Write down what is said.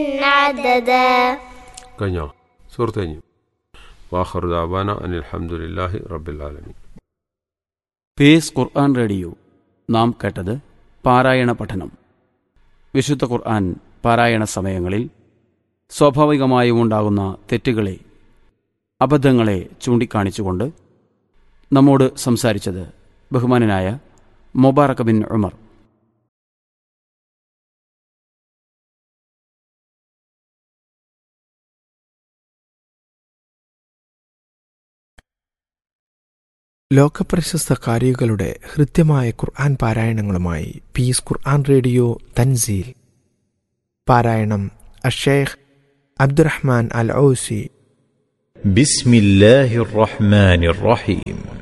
عددا കഴിഞ്ഞോ സുഹൃത്ത് കഴിഞ്ഞു വാഹർ ദാബാന അനിൽഹമുല്ലാഹി റബ്ബിൽ ആലമീൻ പേസ് ഖുർആൻ റേഡിയോ നാം കേട്ടത് പാരായണ പഠനം വിശുദ്ധ ഖുർആൻ പാരായണ സമയങ്ങളിൽ സ്വാഭാവികമായും ഉണ്ടാകുന്ന തെറ്റുകളെ അബദ്ധങ്ങളെ ചൂണ്ടിക്കാണിച്ചുകൊണ്ട് നമ്മോട് സംസാരിച്ചത് ബഹുമാനനായ മൊബാറക് ബിൻ ഉമർ ലോകപ്രശസ്ത കാരികളുടെ ഹൃദ്യമായ ഖുർആൻ പാരായണങ്ങളുമായി പീസ് ഖുർആൻ റേഡിയോ തൻസീൽ പാരായണം അഷേഖ് അബ്ദുറഹ്മാൻ അൽ ഔസി بسم الله الرحمن الرحيم